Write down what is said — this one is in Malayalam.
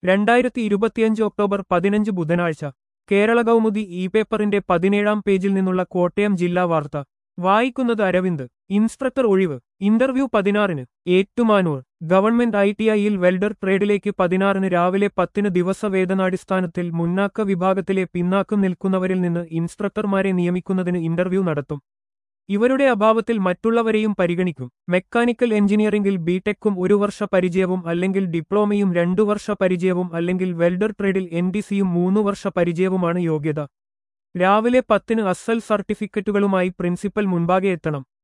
രണ്ടായിരത്തി ഇരുപത്തിയഞ്ച് ഒക്ടോബർ പതിനഞ്ച് ബുധനാഴ്ച കേരള കൗമുദി ഇ പേപ്പറിന്റെ പതിനേഴാം പേജിൽ നിന്നുള്ള കോട്ടയം ജില്ലാ വാർത്ത വായിക്കുന്നത് അരവിന്ദ് ഇൻസ്ട്രക്ടർ ഒഴിവ് ഇന്റർവ്യൂ പതിനാറിന് ഏറ്റുമാനൂർ ഗവൺമെന്റ് ഐ ടി ഐയിൽ വെൽഡർ ട്രേഡിലേക്ക് പതിനാറിന് രാവിലെ പത്തിന് ദിവസവേതനാടിസ്ഥാനത്തിൽ മുന്നാക്ക വിഭാഗത്തിലെ പിന്നാക്കം നിൽക്കുന്നവരിൽ നിന്ന് ഇൻസ്ട്രക്ടർമാരെ നിയമിക്കുന്നതിന് ഇന്റർവ്യൂ നടത്തും ഇവരുടെ അഭാവത്തിൽ മറ്റുള്ളവരെയും പരിഗണിക്കും മെക്കാനിക്കൽ എഞ്ചിനീയറിംഗിൽ ബിടെക്കും ഒരു വർഷ പരിചയവും അല്ലെങ്കിൽ ഡിപ്ലോമയും രണ്ടു വർഷ പരിചയവും അല്ലെങ്കിൽ വെൽഡർ ട്രേഡിൽ എൻ ഡി സിയും മൂന്നു വർഷ പരിചയവുമാണ് യോഗ്യത രാവിലെ പത്തിന് അസൽ സർട്ടിഫിക്കറ്റുകളുമായി പ്രിൻസിപ്പൽ മുൻപാകെ എത്തണം